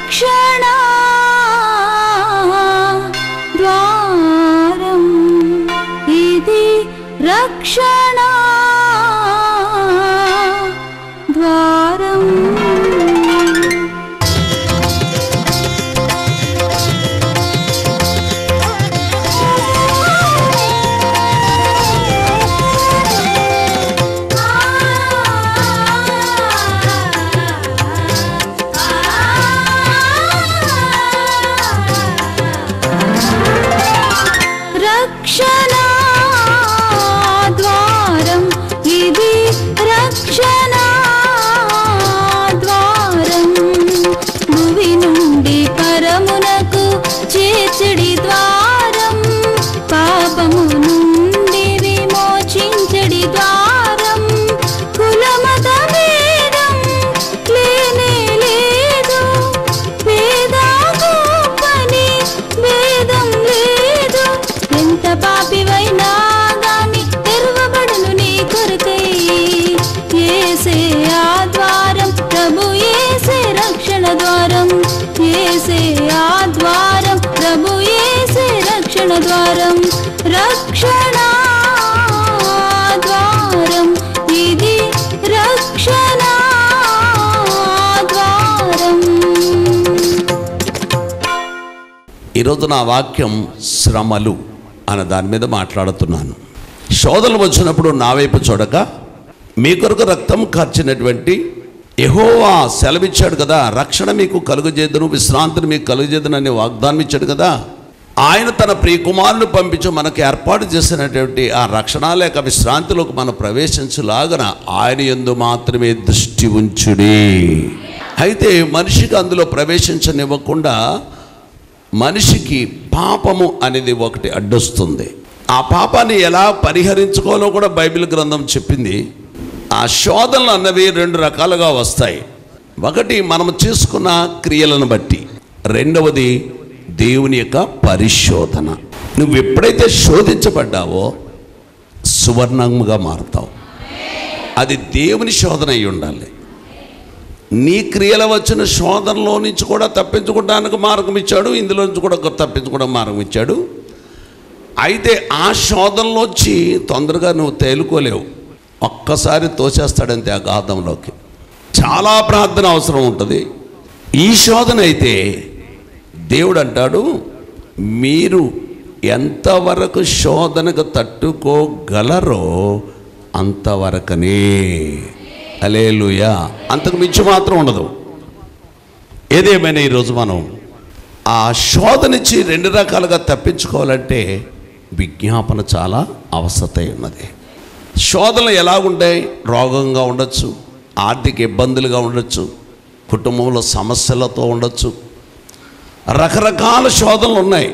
రక్షణ ద్వారం ఇది రక్షణ ద్వారం రక్షణ ద్వారం ఇది రక్షణ ద్వారం భువి నుండి పరమునకు చేర్చడి ద్వారం పాపము నుండి విమోచించడి ద్వారం కులమత భేదం లేనే లేదు పేద గొప్పని భేదం లేదు ఎంత పాపివైనా గాని తెరవబడును నీ కొరకై ఏసే ఆ ద్వారం ప్రభు ఏసే రక్షణ ద్వారం ఏసే ఆ ద్వారం ప్రభు ఏసే రక్షణ ద్వారం రక్షణ ద్వారం ఇది రక్షణ ద్వారం ఈరోజు నా వాక్యం శ్రమలు అన్న దాని మీద మాట్లాడుతున్నాను శోధనలు వచ్చినప్పుడు నా వైపు చూడక మీ కొరకు రక్తం కార్చినటువంటి యెహోవా సెలవిచ్చాడు కదా రక్షణ మీకు కలుగజేదును విశ్రాంతిని మీకు కలుగజేదును అనే వాగ్దానం ఇచ్చాడు కదా ఆయన తన ప్రియ కుమారుని పంపించి మనకు ఏర్పాటు చేసినటువంటి ఆ రక్షణ లేక విశ్రాంతిలోకి మనం ప్రవేశించలాగన ఆయన ఎందు మాత్రమే దృష్టి ఉంచుడి అయితే మనిషికి అందులో ప్రవేశించనివ్వకుండా మనిషికి పాపము అనేది ఒకటి అడ్డొస్తుంది ఆ పాపాన్ని ఎలా పరిహరించుకోవాలో కూడా బైబిల్ గ్రంథం చెప్పింది ఆ శోధనలు అన్నవి రెండు రకాలుగా వస్తాయి ఒకటి మనం చేసుకున్న క్రియలను బట్టి రెండవది దేవుని యొక్క పరిశోధన నువ్వు ఎప్పుడైతే శోధించబడ్డావో సువర్ణముగా మారుతావు అది దేవుని శోధన అయి ఉండాలి నీ క్రియల వచ్చిన శోధనలో నుంచి కూడా తప్పించుకోవడానికి మార్గం ఇచ్చాడు ఇందులో నుంచి కూడా తప్పించుకోవడం మార్గం ఇచ్చాడు అయితే ఆ శోధనలోంచి తొందరగా నువ్వు తేలుకోలేవు ఒక్కసారి తోసేస్తాడంతే ఆ గాధంలోకి చాలా ప్రార్థన అవసరం ఉంటుంది ఈ శోధన అయితే దేవుడు అంటాడు మీరు ఎంతవరకు శోధనకు తట్టుకోగలరో అంతవరకనే అలేలుయా అంతకు మించి మాత్రం ఉండదు ఏదేమైనా ఈరోజు మనం ఆ శోధనిచ్చి రెండు రకాలుగా తప్పించుకోవాలంటే విజ్ఞాపన చాలా అవసరత ఉన్నది శోధనలు ఎలాగుంటాయి రోగంగా ఉండొచ్చు ఆర్థిక ఇబ్బందులుగా ఉండొచ్చు కుటుంబంలో సమస్యలతో ఉండొచ్చు రకరకాల శోధనలు ఉన్నాయి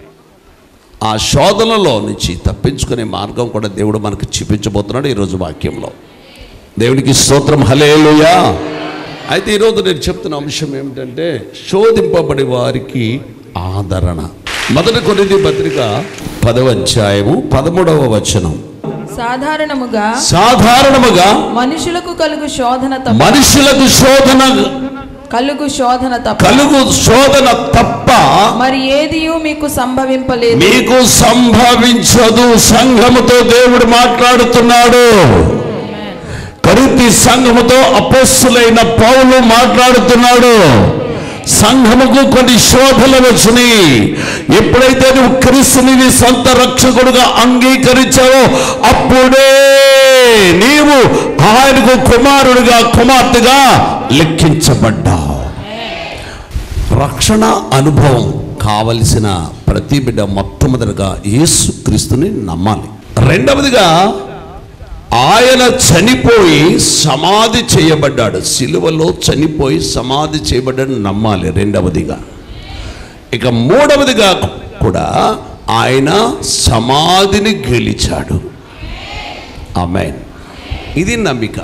ఆ శోధనలో నుంచి తప్పించుకునే మార్గం కూడా దేవుడు మనకు చూపించబోతున్నాడు ఈరోజు వాక్యంలో దేవునికి స్తోత్రం హలేలుయా అయితే ఈరోజు నేను చెప్తున్న అంశం ఏమిటంటే శోధింపబడి వారికి ఆదరణ మొదటి కొనిది పత్రిక పదవ అధ్యాయము పదమూడవ వచనం సాధారణముగా సాధారణముగా మనుషులకు కలుగు శోధన తప్ప మనుషులకు శోధన కలుగు శోధన తప్ప కలుగు శోధన తప్ప మరి ఏదియు మీకు సంభవింపలేదు మీకు సంభవించదు సంఘముతో దేవుడు మాట్లాడుతున్నాడు కరుతి సంఘముతో అపస్సులైన పౌలు మాట్లాడుతున్నాడు సంఘముకు కొన్ని శోధనలు వచ్చినాయి ఎప్పుడైతే నువ్వు క్రీస్తుని నీ సొంత రక్షకుడుగా అంగీకరించావో అప్పుడే నీవు ఆయనకు కుమారుడిగా కుమార్తెగా లెక్కించబడ్డావు రక్షణ అనుభవం కావలసిన ప్రతి బిడ్డ మొట్టమొదటిగా యేసుక్రీస్తుని నమ్మాలి రెండవదిగా ఆయన చనిపోయి సమాధి చేయబడ్డాడు సిలువలో చనిపోయి సమాధి చేయబడ్డాడు నమ్మాలి రెండవదిగా ఇక మూడవదిగా కూడా ఆయన సమాధిని గెలిచాడు ఆమె ఇది నమ్మిక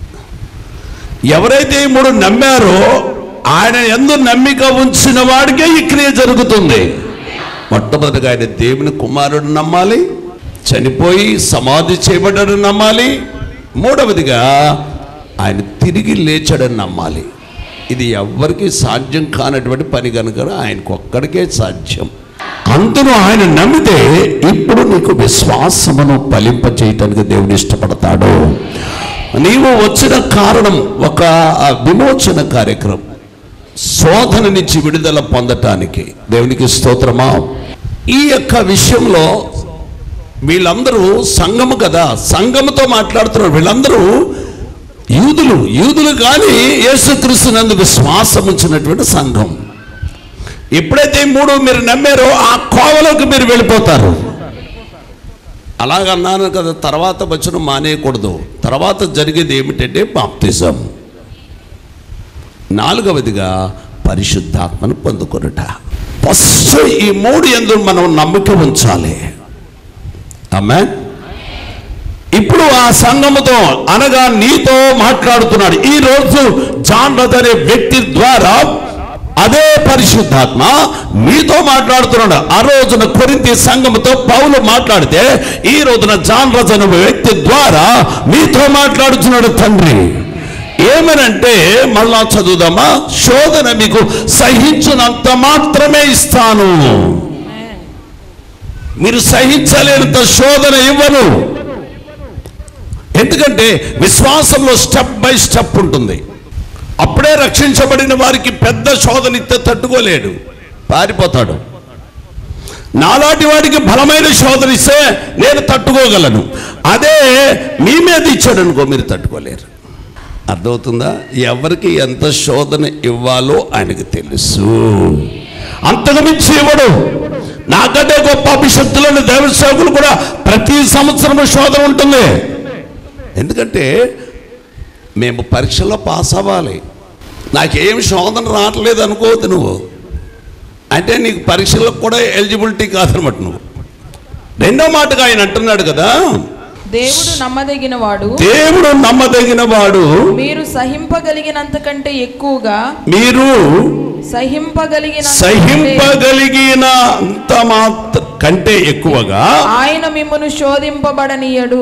ఎవరైతే ఈ మూడు నమ్మారో ఆయన ఎందు నమ్మిక ఉంచిన వాడికే ఈ క్రియ జరుగుతుంది మొట్టమొదటిగా ఆయన దేవుని కుమారుడు నమ్మాలి చనిపోయి సమాధి చేయబడ్డాడని నమ్మాలి మూడవదిగా ఆయన తిరిగి లేచాడని నమ్మాలి ఇది ఎవ్వరికీ సాధ్యం కానటువంటి పని కనుక ఆయనకు ఒక్కడికే సాధ్యం అందును ఆయన నమ్మితే ఇప్పుడు నీకు విశ్వాసమును ఫలింప చేయటానికి దేవుడు ఇష్టపడతాడు నీవు వచ్చిన కారణం ఒక విమోచన కార్యక్రమం శోధన నుంచి విడుదల పొందటానికి దేవునికి స్తోత్రమా ఈ యొక్క విషయంలో వీళ్ళందరూ సంఘము కదా సంఘముతో మాట్లాడుతున్నారు వీళ్ళందరూ యూదులు యూదులు కానీ యేసుక్రీస్తునందు విశ్వాసం ఉంచినటువంటి సంఘం ఎప్పుడైతే ఈ మూడు మీరు నమ్మారో ఆ కోవలోకి మీరు వెళ్ళిపోతారు అలాగన్నాను కదా తర్వాత వచ్చిన మానేయకూడదు తర్వాత జరిగేది ఏమిటంటే బాప్తిజం నాలుగవదిగా పరిశుద్ధాత్మను పొందుకొనుట ఫస్ట్ ఈ మూడు ఎందు మనం నమ్మిక ఉంచాలి ఆమె ఇప్పుడు ఆ సంఘముతో అనగా నీతో మాట్లాడుతున్నాడు ఈ రోజు జాన్ రథ్ అనే వ్యక్తి ద్వారా అదే పరిశుద్ధాత్మ మీతో మాట్లాడుతున్నాడు ఆ రోజున కొరింతి సంఘముతో పౌలు మాట్లాడితే ఈ రోజున జాన్ రథ్ అనే వ్యక్తి ద్వారా మీతో మాట్లాడుతున్నాడు తండ్రి ఏమనంటే మళ్ళా చదువుదామా శోధన మీకు సహించినంత మాత్రమే ఇస్తాను మీరు సహించలేనంత శోధన ఇవ్వను ఎందుకంటే విశ్వాసంలో స్టెప్ బై స్టెప్ ఉంటుంది అప్పుడే రక్షించబడిన వారికి పెద్ద శోధన ఇస్తే తట్టుకోలేడు పారిపోతాడు నాలాంటి వాడికి బలమైన శోధన ఇస్తే నేను తట్టుకోగలను అదే మీ మీద ఇచ్చాడు అనుకో మీరు తట్టుకోలేరు అర్థమవుతుందా ఎవరికి ఎంత శోధన ఇవ్వాలో ఆయనకు తెలుసు అంతకు మించి ఇవ్వడు నాకంటే గొప్ప అభిషక్తులను దేవసేవకులు కూడా ప్రతి సంవత్సరం శోధన ఉంటుంది ఎందుకంటే మేము పరీక్షల్లో పాస్ అవ్వాలి నాకేం శోధన రావట్లేదు అనుకోవద్దు నువ్వు అంటే నీకు పరీక్షలకు కూడా ఎలిజిబిలిటీ కాదనమాట నువ్వు రెండో మాటగా ఆయన అంటున్నాడు కదా దేవుడు నమ్మదగిన వాడు దేవుడు నమ్మదగిన వాడు మీరు సహింపగలిగినంత కంటే ఎక్కువగా మీరు సహింపగలిగిన సహింపగలిగిన అంత మాత్ర కంటే ఎక్కువగా ఆయన మిమ్మను శోధింపబడనీయడు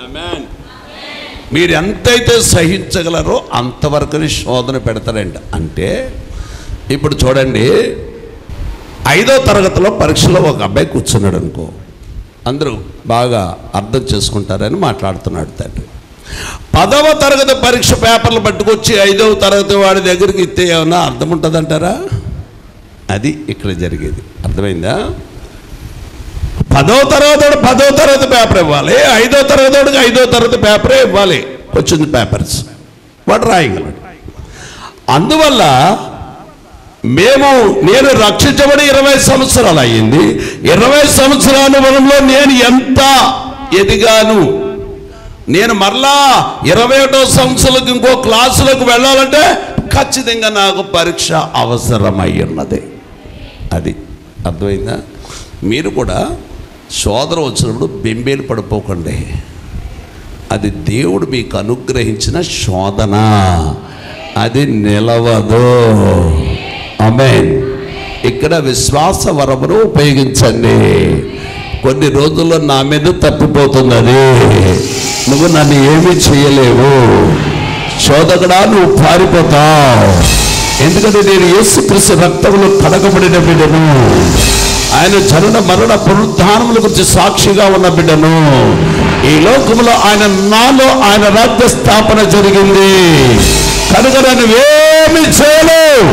మీరు ఎంతైతే సహించగలరో అంతవరకు శోధన పెడతారంట అంటే ఇప్పుడు చూడండి ఐదో తరగతిలో పరీక్షలో ఒక అబ్బాయి కూర్చున్నాడు అనుకో అందరూ బాగా అర్థం చేసుకుంటారని మాట్లాడుతున్నాడు తండ్రి పదవ తరగతి పరీక్ష పేపర్లు పట్టుకొచ్చి ఐదవ తరగతి వాడి దగ్గరికి ఇస్తే ఏమన్నా అర్థం ఉంటుందంటారా అది ఇక్కడ జరిగేది అర్థమైందా పదో తరగతి పదో తరగతి పేపర్ ఇవ్వాలి ఐదో తరగతి ఐదో తరగతి పేపరే ఇవ్వాలి వచ్చింది పేపర్స్ వాడు రాయగలడు అందువల్ల మేము నేను రక్షించబడి ఇరవై సంవత్సరాలు అయ్యింది ఇరవై సంవత్సరాల వరంలో నేను ఎంత ఎదిగాను నేను మరలా ఇరవై ఒకటో సంవత్సరాలకు ఇంకో క్లాసులకు వెళ్ళాలంటే ఖచ్చితంగా నాకు పరీక్ష అవసరమై ఉన్నది అది అర్థమైందా మీరు కూడా సోదర వచ్చినప్పుడు బెంబేలు పడిపోకండి అది దేవుడు మీకు అనుగ్రహించిన శోధన అది నిలవదు అమెన్ ఇక్కడ విశ్వాస వరమును ఉపయోగించండి కొన్ని రోజుల్లో నా మీద తప్పిపోతుంది అది నువ్వు నన్ను ఏమీ చేయలేవు శోధకుడా నువ్వు పారిపోతావు ఎందుకంటే నేను యేసుక్రీస్తు రక్తంలో కడగబడిన బిడ్డను ఆయన జనన మరణ పునరుద్ధానముల గురించి సాక్షిగా ఉన్న బిడ్డను ఈ లోకంలో ఆయన నాలో ఆయన రాజ్య స్థాపన జరిగింది కనుక నన్ను ఏమి చేయలేవు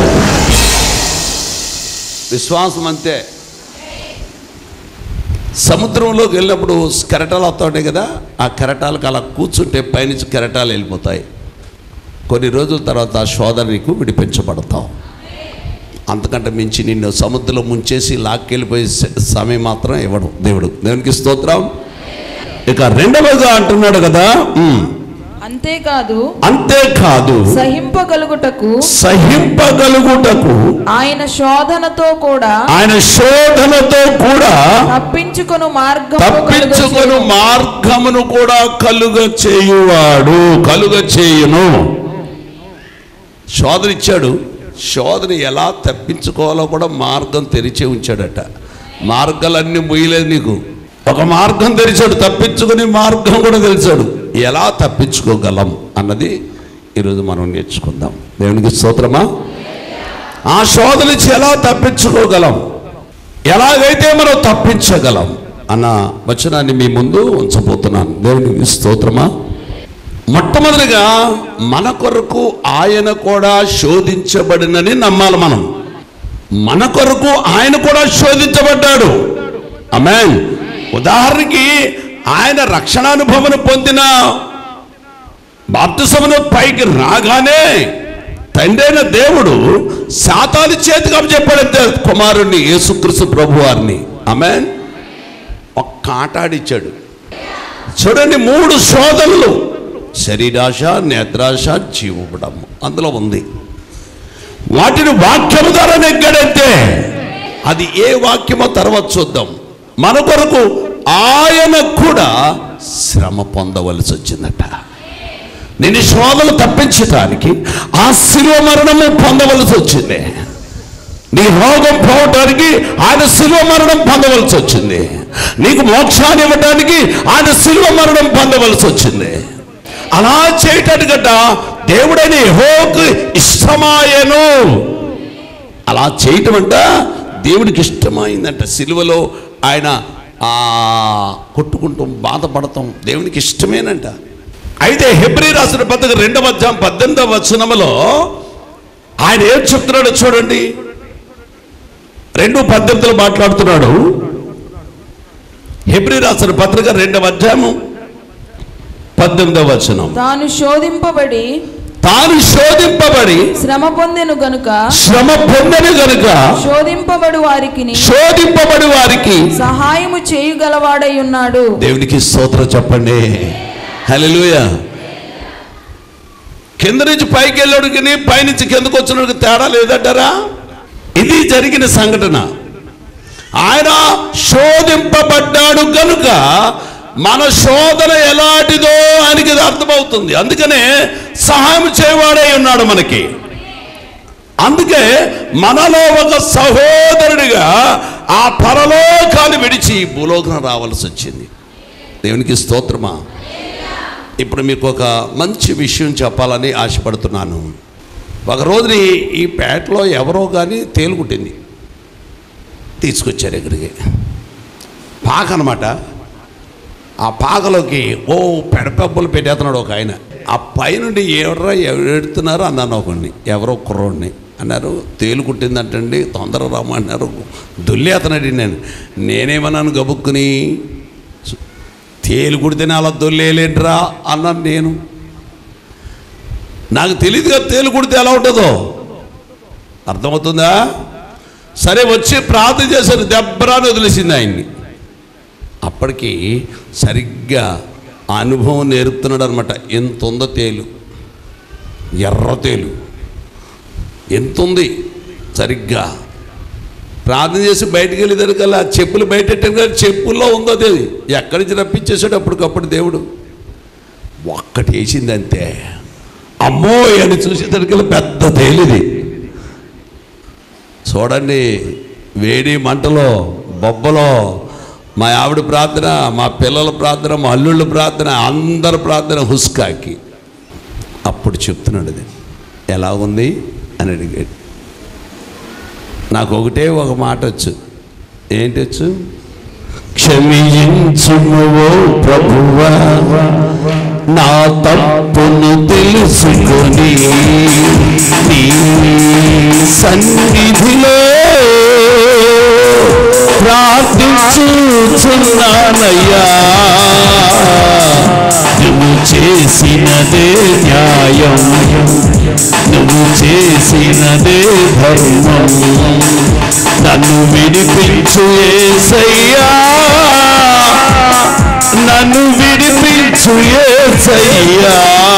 విశ్వాసం అంతే సముద్రంలోకి వెళ్ళినప్పుడు కెరటాలు వస్తుంటాయి కదా ఆ కెరటాలకు అలా కూర్చుంటే పైనుంచి కెరటాలు వెళ్ళిపోతాయి కొన్ని రోజుల తర్వాత ఆ శోధన నీకు విడిపించబడతావు అంతకంటే మించి నిన్ను సముద్రంలో ముంచేసి లాక్కెళ్ళిపోయే స- సమయం మాత్రం ఇవ్వడు దేవుడు దేవునికి స్తోత్రం ఇక రెండవగా అంటున్నాడు కదా ఉమ్, అంతేకాదు అంతేకాదు సహింపగలుగుటకు సహింపగలుగుటకు ఆయన శోధనతో కూడా ఆయన శోధనతో కూడా తప్పించుకొను మార్గము తప్పించుకొని కలుగజేయును. మార్గమును కూడా కలుగ చేయువాడు కలుగ చేయును శోధన ఇచ్చాడు శోధన ఎలా తప్పించుకోవాలో కూడా మార్గం తెరిచే ఉంచాడట మార్గాలన్నీ ముయ్యలేదు నీకు ఒక మార్గం తెరిచాడు తప్పించుకుని మార్గం కూడా తెలిసాడు ఎలా తప్పించుకోగలం అన్నది ఈరోజు మనం నేర్చుకుందాం దేవునికి స్తోత్రమా ఆ శోధన నుంచి ఎలా తప్పించుకోగలం ఎలాగైతే మనం తప్పించగలం అన్న వచనాన్ని మీ ముందు ఉంచబోతున్నాను దేవునికి స్తోత్రమా మొట్టమొదటిగా మన కొరకు ఆయన కూడా శోధించబడినని నమ్మాలి మనం మన కొరకు ఆయన కూడా శోధించబడ్డాడు అమెన్ ఉదాహరణకి ఆయన రక్షణానుభవం పొందిన బాప్తిసమును పైకి రాగానే తండ్రైన దేవుడు శాతాలి చేతికి అప్పచెప్పాడు కుమారుణ్ణి యేసుక్రీస్తు ప్రభు వారిని ఆమెన్ ఒక్క ఆట ఆడిచ్చాడు చూడండి మూడు శోధనలు శరీరాశ నేత్రాశ జీవపడము అందులో ఉంది వాటిని వాక్యం ద్వారా నెగ్గాడంతే అది ఏ వాక్యమో తర్వాత చూద్దాం మన కొరకు ఆయన కూడా శ్రమ పొందవలసి వచ్చిందట నేను శోధలు తప్పించడానికి ఆ శిలువ మరణము పొందవలసి వచ్చింది నీ రోగం పోవటానికి ఆయన శిలువ మరణం పొందవలసి వచ్చింది నీకు మోక్షాన్ని ఇవ్వడానికి ఆయన శిలువ మరణం పొందవలసి వచ్చింది అలా చేయటానికట దేవుడైన యెహోవాకు ఇష్టమాయను అలా చేయటం అంట దేవుడికి ఇష్టమైందంట సిలువలో ఆయన ఆ కొట్టుకుంటూ బాధపడతాం దేవునికి ఇష్టమేనంట అయితే హెబ్రి రాసిన పద్ధతి రెండవ అధ్యాయం పద్దెనిమిదవ వచనములో ఆయన ఏం చెప్తున్నాడో చూడండి రెండు పద్ధతులు మాట్లాడుతున్నాడు హెబ్రి రాసిన పత్రిక రెండవ అధ్యాయము పద్దెనిమిదవ వచనం తాను శోధింపబడి తాను శోధింపబడి శ్రమ పొందెను గనుక శ్రమ పొందని గనుక శోధింపబడు వారికి శోధింపబడి వారికి సహాయము చేయగలవాడై ఉన్నాడు దేవునికి స్తోత్రం చెప్పండి హల్లెలూయ కింద నుంచి పైకి వెళ్ళాడుకి పైనుంచి కిందకు వచ్చినోడికి తేడా లేదంటారా ఇది జరిగిన సంఘటన ఆయన శోధింపబడ్డాడు కనుక మన శోధన ఎలాంటిదో ఆయనకి ఇది అర్థమవుతుంది అందుకనే సహాయం చేయవాడై ఉన్నాడు మనకి అందుకే మనలో ఒక సహోదరుడిగా ఆ పరలోకాన్ని విడిచి ఈ భూలోకం రావాల్సి వచ్చింది దేవునికి స్తోత్రమా ఇప్పుడు మీకు ఒక మంచి విషయం చెప్పాలని ఆశపడుతున్నాను ఒక రోజుని ఈ పేటలో ఎవరో కానీ తేలుకుట్టింది తీసుకొచ్చారు ఇక్కడికి పాక అనమాట ఆ పాకలోకి ఓ పెడపెబ్బలు పెట్టేస్తున్నాడు ఒక ఆయన ఆ పైనుండి ఎవరో ఎడుతున్నారు అన్నాను ఒకడిని ఎవరో కుర్రోడిని అన్నారు తేలు కుట్టిందంటండి తొందర రమ్మన్నారు దొల్లేతనండి నేను నేనేమన్నాను గబుక్కుని తేలు కుడితేనే అలా దొల్లేలేంట్రా అన్నాను నేను నాకు తెలియదు కదా తేలు కుడితే ఎలా ఉంటుందో అర్థమవుతుందా సరే వచ్చి ప్రార్థన చేశారు దెబ్బరాని వదిలేసింది ఆయన్ని అప్పటికి సరిగ్గా ఆ అనుభవం నేర్పుతున్నాడు అనమాట ఎంత ఉందో తేలు ఎర్ర తేలు ఎంత ఉంది సరిగ్గా ప్రార్థన చేసి బయటికి వెళ్ళేదానికల్లా ఆ చెప్పులు బయటెట్టాను కానీ చెప్పుల్లో ఉందో అది ఎక్కడి నుంచి రప్పించేసాడు అప్పటికప్పుడు దేవుడు ఒక్కటి వేసింది అంతే అమ్మో అని చూసేదానికల్లా పెద్ద తేలిది చూడండి వేడి మంటలో బొబ్బలో మా ఆవిడ ప్రార్థన మా పిల్లల ప్రార్థన మా అల్లుళ్ళ ప్రార్థన అందరి ప్రార్థన హుస్కాకి అప్పుడు చెప్తున్నాడు అది ఎలా ఉంది అని అడిగాడు నాకు ఒకటే ఒక మాట వచ్చు ఏంటి వచ్చు క్షమించుము ఓ ప్రభువా నా తప్పును తెలుసుకొని నీ సన్నిధిలో ప్రార్థించుచున్నానయ్యా నువ్వు చేసినదే న్యాయం నువ్వు చేసినదే ధర్మం నన్ను విడిపించు ఏసయ్యా నన్ను విడిపించు ఏసయ్యా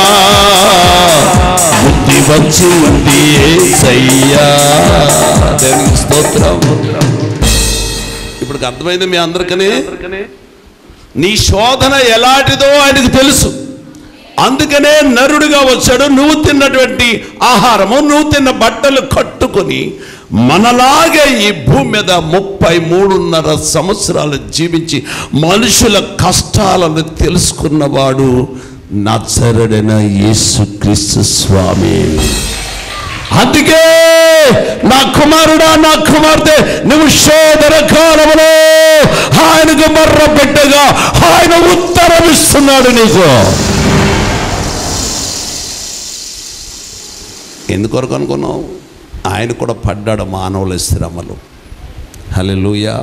బుద్ధి వచ్చి ఉంది ఏసయ్యా దేవునికి స్తోత్రం ఇప్పుడు అర్థమైంది మీ అందరికనే నీ శోధన ఎలాంటిదో ఆయనకు తెలుసు అందుకనే నరుడిగా వచ్చాడు నువ్వు తిన్నటువంటి ఆహారము నువ్వు తిన్న బట్టలు కట్టుకొని మనలాగే ఈ భూమి మీద ముప్పై మూడున్నర సంవత్సరాలు జీవించి మనుషుల కష్టాలను తెలుసుకున్నవాడు నచ్చరుడైన యేసుక్రీస్తు స్వామి అందుకే నా కుమారుడా నా కుమార్తె నువ్వు శోధన కాలంలో ఆయనకు మర్ర పెట్టగా ఆయన ఉత్తరం ఇస్తున్నాడు నీకు ఎందుకొరకు అనుకున్నావు ఆయన కూడా పడ్డాడు మానవుల శ్రమలు హల్లెలూయా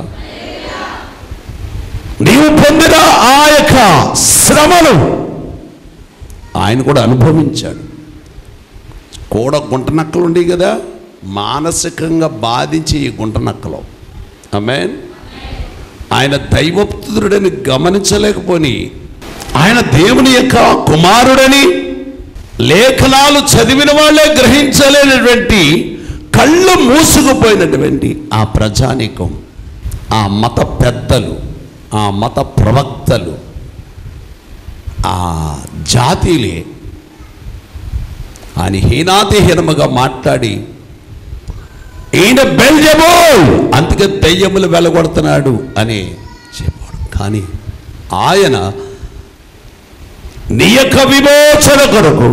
నీవు పొందిన ఆ యొక్క శ్రమలు ఆయన కూడా అనుభవించాడు కూడా గుంట నక్కలు ఉండేవి కదా మానసికంగా బాధించి ఈ గుంట నక్కలు ఆమేన్ ఆయన దైవపుత్రుడని గమనించలేకపోని ఆయన దేవుని యొక్క కుమారుడని లేఖనాలు చదివిన వాళ్ళే గ్రహించలేనటువంటి కళ్ళు మూసుకుపోయినటువంటి ఆ ప్రజానీకం ఆ మత పెద్దలు ఆ మత ప్రవక్తలు ఆ జాతీలే ఆయన హీనాతిహీనముగా మాట్లాడి ఈయన బెల్జబో అందుకే దెయ్యములు వెలగొడుతున్నాడు అని చెప్పాడు కానీ ఆయన నీ యొక్క విమోచన కొరకు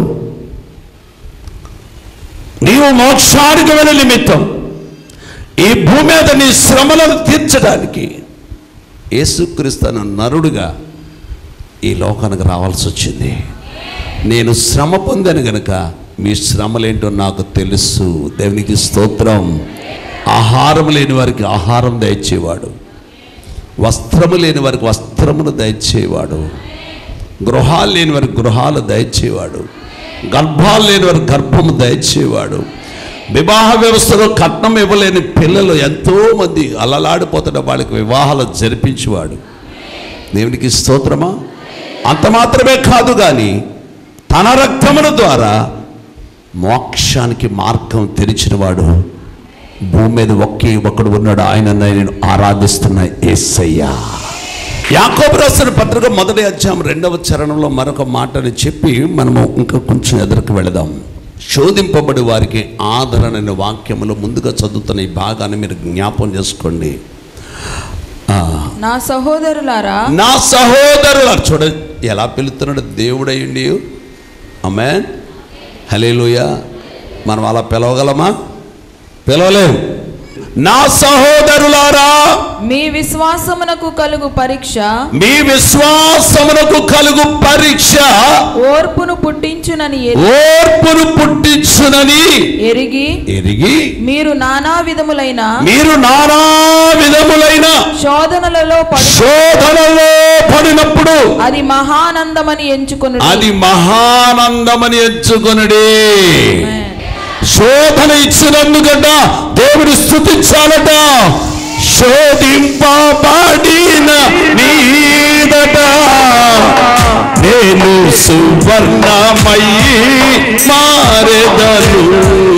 నీవు మోక్షానికి వెళ్ళ నిమిత్తం ఈ భూమి మీద నీ శ్రమలను తీర్చడానికి యేసుక్రీస్తును నరుడుగా ఈ లోకానికి రావాల్సి వచ్చింది నేను శ్రమ పొందాను గనుక మీ శ్రమలేంటో నాకు తెలుసు దేవునికి స్తోత్రం ఆహారం లేని వారికి ఆహారం దయచేవాడు వస్త్రము లేని వారికి వస్త్రమును దయచేవాడు గృహాలు లేని వారికి గృహాలు దయచేవాడు గర్భాలు లేని వారికి గర్భము దయచేవాడు వివాహ వ్యవస్థలో కట్నం ఇవ్వలేని పిల్లలు ఎంతోమంది అలలాడిపోతున్న వాళ్ళకి వివాహాలు జరిపించేవాడు దేవునికి స్తోత్రమా అంత మాత్రమే కాదు కానీ తన రక్తముల ద్వారా మోక్షానికి మార్గం తెరిచినవాడు భూమి మీద ఒకే ఒకడు ఉన్నాడు ఆయన నేను ఆరాధిస్తున్న ఏసయ్యా యాకోబు రాసిన పత్రిక మొదటి అధ్యాయం రెండవ చరణంలో మరొక మాటని చెప్పి మనము ఇంకా కొంచెం ఎదురుకు వెళదాం శోధింపబడి వారికి ఆదరణ వాక్యములు ముందుగా చదువుతున్న ఈ భాగాన్ని మీరు జ్ఞాపం చేసుకోండి ఆ, నా సహోదరులారా నా సహోదరుల చూడ ఎలా పిలుస్తున్నాడు దేవుడయ్యండి అమ్మే హలేలుయ మనం అలా పిలవగలమా పిలవలేము నా సహోదరులారా మీ విశ్వాసమునకు కలుగు పరీక్ష మీ విశ్వాసమునకు కలుగు పరీక్ష ఓర్పును పుట్టించునని ఎరి- ఓర్పును పుట్టించునని ఎరిగి ఎరిగి మీరు నానా విధములైన మీరు నానా విధములైన శోధనలలో పడు శోధనలో పడినప్పుడు అది మహానందమని ఎంచుకొను అది మహానందమని ఎంచుకొనుడి శోధన ఇచ్చినందుకట దేవుడు స్థుతించాలట శోధింపబడిన నీదట నేను సువర్ణమయ్యి మారెదను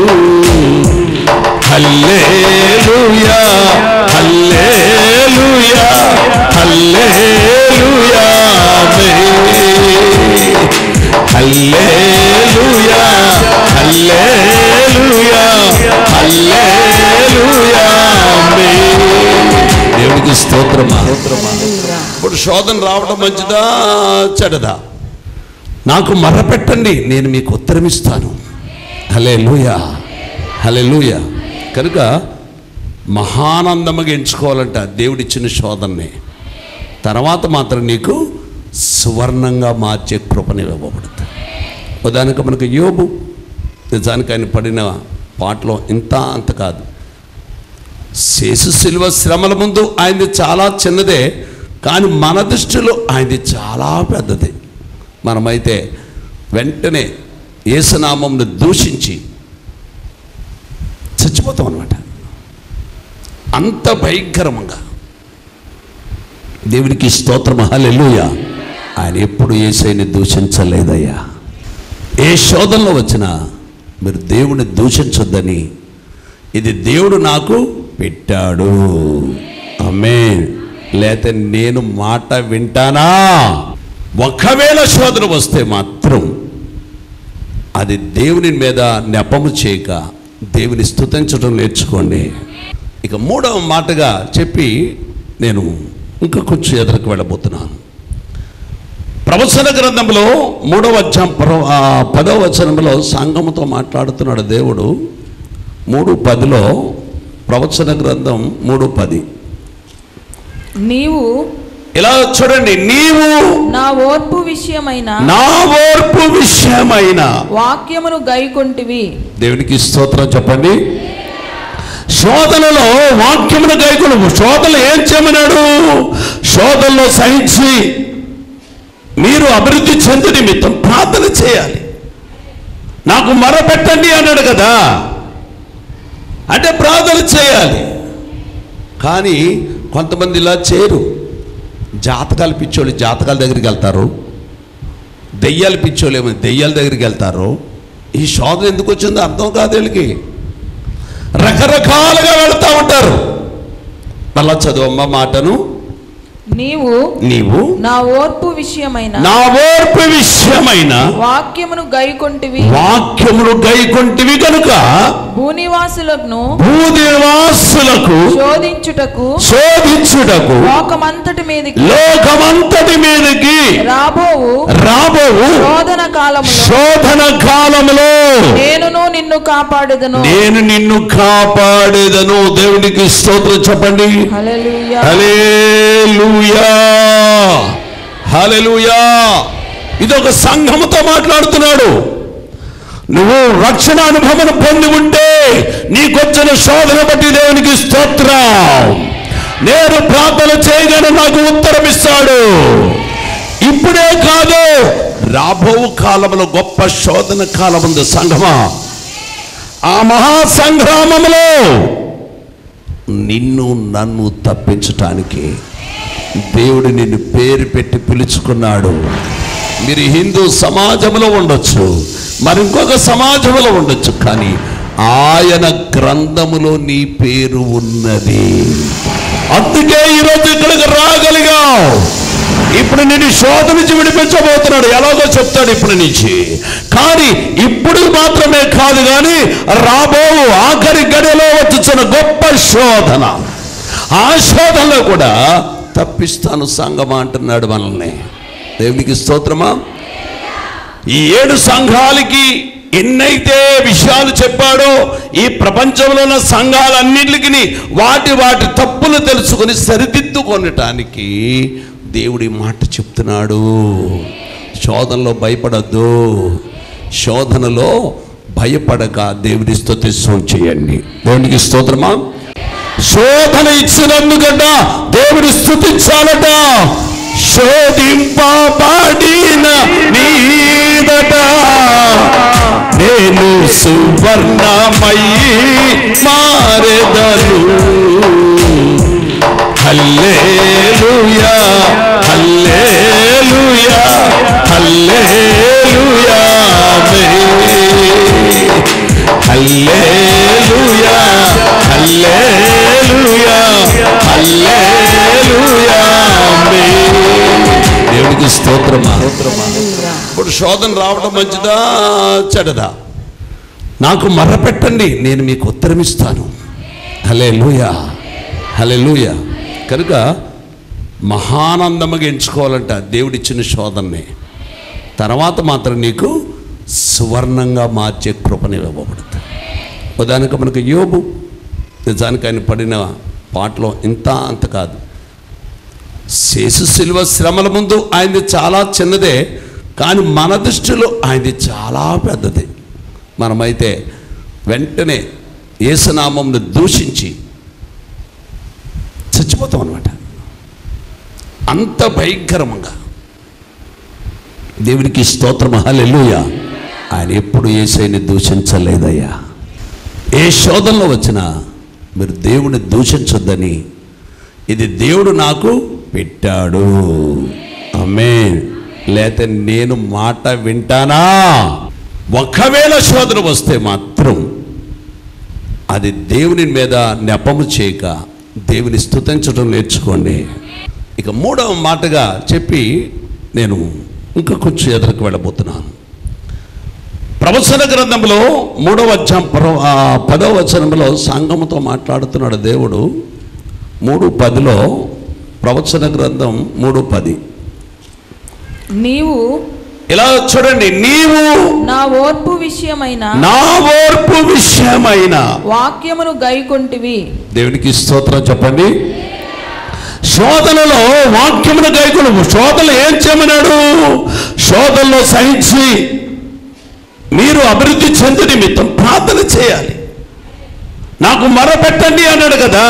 hallelujah hallelujah hallelujah hallelujah hallelujah hallelujah దేవునికి స్తోత్రమా ఇప్పుడు శోధన రావడం మంచిదా చెడదా నాకు మర్రపెట్టండి నేను మీకు ఉత్తరం ఇస్తాను హలే లూయా హలే లూయా కనుక మహానందముగా ఎంచుకోవాలంట దేవుడిచ్చిన శోధనని తర్వాత మాత్రం నీకు సువర్ణంగా మార్చే కృపనివ్వబడుతుంది ఉదాహరణకు మనకు యోబు నిజానికి ఆయన పడిన పాటలో ఇంత అంత కాదు శేషు శిలువ శ్రమల ముందు ఆయనది చాలా చిన్నదే కానీ మన దృష్టిలో ఆయనది చాలా పెద్దది మనమైతే వెంటనే ఏసునామంను దూషించి చచ్చిపోతాం అనమాట అంత భయంకరంగా దేవునికి స్తోత్రం హల్లెలూయా ఆయన ఎప్పుడు ఏసైని దూషించలేదయ్యా ఏ శోధనలో వచ్చినా మీరు దేవుని దూషించొద్దని ఇది దేవుడు నాకు పెట్టాడు అమ్మే లేతే నేను మాట వింటానా ఒకవేళ శోధన వస్తే మాత్రం అది దేవుని మీద నెపము చేయక దేవుని స్తుతించడం నేర్చుకోండి ఇక మూడవ మాటగా చెప్పి నేను ఇంకా కొంచెం ఎదురుకు వెళ్ళబోతున్నాను ప్రవచన గ్రంథంలో మూడవ అధ్యాయం పరవ- ఆ, పదవ వచనంలో సంఘముతో మాట్లాడుతున్నాడు దేవుడు మూడు పదిలో ప్రవచన గ్రంథం మూడు పది నీవు ఇలా చూడండి నీవు నా ఓర్పు విషయమైన నా ఓర్పు విషయమైన వాక్యమును గైకొంటివి దేవునికి స్తోత్రం చెప్పండి శోధనలో వాక్యమును గైకులు శోధనలు ఏం చేయమన్నాడు శోధనలో సహించి మీరు అభివృద్ధి చెందు నిమిత్తం ప్రార్థన చేయాలి నాకు మరపెట్టండి అన్నాడు కదా అంటే ప్రార్థన చేయాలి కానీ కొంతమంది ఇలా చేయరు జాతకాలు పిచ్చోళ్ళు జాతకాల దగ్గరికి వెళ్తారు దెయ్యాలు పిచ్చోళ్ళు ఏమో దెయ్యాల దగ్గరికి వెళ్తారు ఈ శోధన ఎందుకు వచ్చిందో అర్థం కాదు వీళ్ళకి రకరకాలుగా వెళ్తూ ఉంటారు మళ్ళా చదువమ్మ మాటను నీవు నీవు నా ఓర్పు విషయమైన నా ఓర్పు విషయమైన వాక్యమును గైకొంటివి వాక్యములు గైకొంటివి కనుక భూనివాసులను భూదేవాసులకు శోధించుటకు శోధించుటకు లోకమంతటి మీదకి లోకమంతటి మీదకి రాబోవు రాబోవు శోధన కాలములో శోధన కాలములో నేనును నిన్ను కాపాడేదను నేను నిన్ను కాపాడేదను దేవునికి స్తోత్రం చెప్పండి హల్లెలూయా హల్లెలూయా హల్లెలూయా ఇది ఒక సంఘముతో మాట్లాడుతున్నాడు నువ్వు రక్షణ అనుభవం పొంది ఉంటే నీకొచ్చిన శోధన బట్టి దేవునికి స్తోత్రం నేను ప్రార్థన చేయగానే నాకు ఉత్తరం ఇస్తాడు ఇప్పుడే కాదు రాబో కాలంలో గొప్ప శోధన కాలం ఉంది సంఘమా ఆ మహా సంగ్రామంలో నిన్ను నన్ను తప్పించటానికి దేవుడు నిన్ను పేరు పెట్టి పిలుచుకున్నాడు మీరు హిందూ సమాజంలో ఉండొచ్చు మరి ఇంకొక సమాజంలో ఉండొచ్చు కానీ ఆయన గ్రంథములో నీ పేరు ఉన్నది అందుకే ఈరోజు ఇక్కడికి రాగలిగావు ఇప్పుడు నేను శోధ నుంచి విడిపించబోతున్నాడు ఎలాగో చెప్తాడు ఇప్పుడు నుంచి కానీ ఇప్పుడు మాత్రమే కాదు కానీ రాబో ఆఖరి గడిలో వచ్చుచున్న గొప్ప శోధన ఆ శోధనలో కూడా తప్పిస్తాను సంగమా అంటున్నాడు మనల్ని దేవునికి స్తోత్రమా ఈ ఏడు సంఘాలకి ఎన్నైతే విషయాలు చెప్పాడో ఈ ప్రపంచంలో ఉన్న సంఘాలన్నింటికి వాటి వాటి తప్పులు తెలుసుకొని సరిదిద్దుకొనటానికి దేవుడి మాట చెప్తున్నాడు శోధనలో భయపడద్దు శోధనలో భయపడక దేవుడి స్తోత్రం చేయండి దేవునికి స్తోత్రమా శోధన ఇచ్చినందుకట దేవుడు స్థుతించాలట శోధింపబడిన మీదట నేను సువర్ణమయ్యి మారెదను hallelujah hallelujah hallelujah hallelujah hallelujah hallelujah దేవుడికి స్తోత్రమా ఇప్పుడు శోధన రావడం మంచిదా చెడదా నాకు మర్రపెట్టండి నేను మీకు ఉత్తరం ఇస్తాను హలే లూయా హలే లూయా కనుక మహానందముగా ఎంచుకోవాలంట దేవుడిచ్చిన శోధనని తర్వాత మాత్రం నీకు సువర్ణంగా మార్చే కృపనివ్వబడుతుంది ఉదాహరణకు మనకు యోబు నిజానికి ఆయన పడిన పాటలో ఇంత అంత కాదు శేషు శిల్వ శ్రమల ముందు ఆయనది చాలా చిన్నదే కానీ మన దృష్టిలో ఆయనది చాలా పెద్దది మనమైతే వెంటనే ఏసునామంను దూషించి చచ్చిపోతాం అనమాట అంత భయంకరంగా దేవునికి స్తోత్రం హల్లెలూయా ఆయన ఎప్పుడు ఏసైని దూషించలేదయ్యా ఏ శోధనలో వచ్చినా మీరు దేవుని దూషించొద్దని ఇది దేవుడు నాకు పెట్టాడు అమ్మే లేతే నేను మాట వింటానా ఒకవేళ శోధన వస్తే మాత్రం అది దేవుని మీద నెపము చేయక దేవుని స్తుతించడం నేర్చుకోండి ఇక మూడవ మాటగా చెప్పి నేను ఇంకా కొంచెం ఎదురుకు వెళ్ళబోతున్నాను ప్రవచన గ్రంథంలో మూడవ అధ్యాయం పరవ- ఆ, పదవ వచనంలో సంఘముతో మాట్లాడుతున్నాడు దేవుడు మూడు పదిలో ప్రవచన గ్రంథం మూడు పది నీవు ఇలా చూడండి నీవు నా ఓర్పు విషయమైన నా ఓర్పు విషయమైన వాక్యమును గైకొంటివి దేవునికి స్తోత్రం చెప్పండి శోధనలో వాక్యమును గైకుడు శోధనలు ఏం చేయమన్నాడు శోధనలో సహించి మీరు అభివృద్ధి చెందు నిమిత్తం ప్రార్థన చేయాలి నాకు మరపెట్టండి అన్నాడు కదా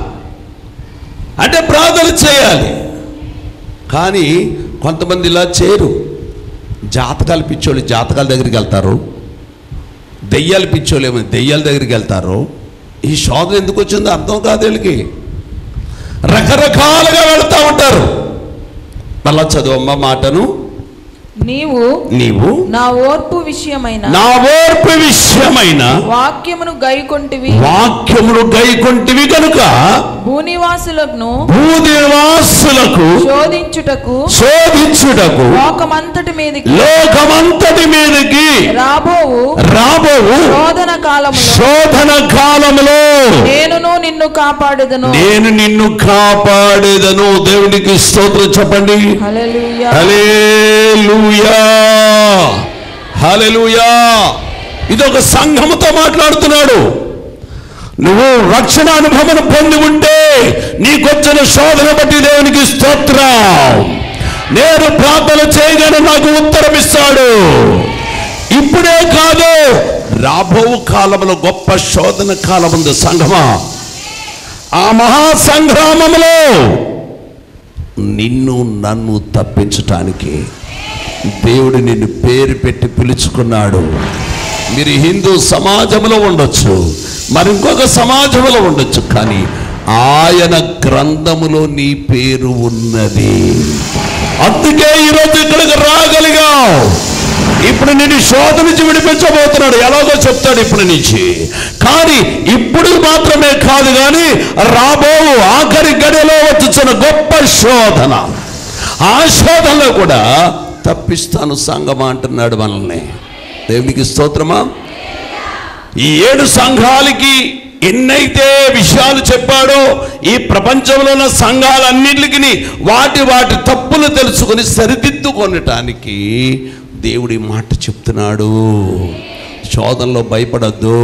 అంటే ప్రార్థన చేయాలి కానీ కొంతమంది ఇలా చేయరు జాతకాలు పిచ్చోళ్ళు జాతకాల దగ్గరికి వెళ్తారు దెయ్యాలు పిచ్చోళ్ళు ఏమో దెయ్యాల దగ్గరికి వెళ్తారు ఈ శోధన ఎందుకు వచ్చిందో అర్థం కాదు వీళ్ళకి రకరకాలుగా వెళ్తూ ఉంటారు మళ్ళా చదువమ్మ మాటను నీవు నీవు నా ఓర్పు విషయమైన నా ఓర్పు విషయమైన వాక్యమును గైకొంటివి వాక్యములు గైకొంటివి కనుక భూనివాసులను భూనివాసులకు శోధించుటకు శోధించుటకు లోకమంతటి మీదకి లోకమంతటి మీదకి రాబోవు రాబోవు శోధన కాలములో శోధన కాలములో నేనును నిన్ను కాపాడుదును నేను నిన్ను కాపాడేదను దేవునికి స్తోత్రం చెప్పండి హల్లెలూయా హల్లెలూయా హల్లెలూయా ఇదొక సంఘముతో మాట్లాడుతున్నాడు నువ్వు రక్షణ అనుభవం పొంది ఉంటే నీకొచ్చిన శోధన బట్టి దేవునికి స్తోత్రం నేను ప్రార్థన చేయగానే నాకు ఉత్తరం ఇస్తాడు ఇప్పుడే కాదు రాబో కాలంలో గొప్ప శోధన కాలం ఉంది సంఘమా ఆ మహా సంగ్రామంలో నిన్ను నన్ను తప్పించటానికి దేవుడు నిన్ను పేరు పెట్టి పిలుచుకున్నాడు మీరు హిందూ సమాజంలో ఉండొచ్చు మరి ఇంకొక సమాజంలో ఉండొచ్చు కానీ ఆయన గ్రంథములో నీ పేరు ఉన్నది అందుకే ఈరోజు ఇక్కడికి రాగలిగావు ఇప్పుడు నేను శోధ నుంచి విడిపించబోతున్నాడు ఎలాగో చెప్తాడు ఇప్పుడు నుంచి కానీ ఇప్పుడు మాత్రమే కాదు కానీ రాబో ఆఖరి గడిలో వచ్చిన గొప్ప శోధన ఆ శోధనలో కూడా తప్పిస్తాను సంగమా అంటున్నాడు మనల్ని దేవునికి స్తోత్రమా ఈ ఏడు సంఘాలకి ఎన్నైతే విషయాలు చెప్పాడో ఈ ప్రపంచంలో ఉన్న సంఘాలన్నింటికి వాటి వాటి తప్పులు తెలుసుకొని సరిదిద్దుకొనటానికి దేవుడి మాట చెప్తున్నాడు శోధనలో భయపడద్దు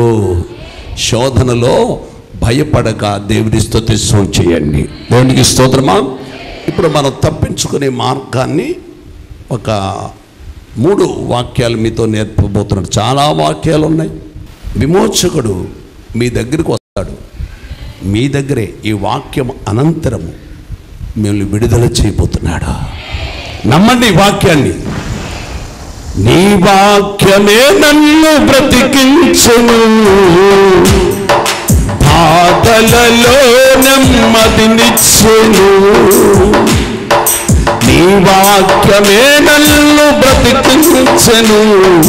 శోధనలో భయపడక దేవుడి స్తుతిస్తూ చేయండి దేవునికి స్తోత్రమా ఇప్పుడు మనం తప్పించుకునే మార్గాన్ని ఒక మూడు వాక్యాలు మీతో నేర్పబోతున్నాడు చాలా వాక్యాలు ఉన్నాయి విమోచకుడు మీ దగ్గరికి వస్తాడు మీ దగ్గరే ఈ వాక్యం అనంతరము మిమ్మల్ని విడుదల చేయబోతున్నాడు నమ్మండి ఈ వాక్యాన్ని నీ వాక్యమే నన్ను బ్రతికించును బాధలలో నెమ్మదినిచ్చును నీ వాక్యమే నన్ను బ్రతికించెను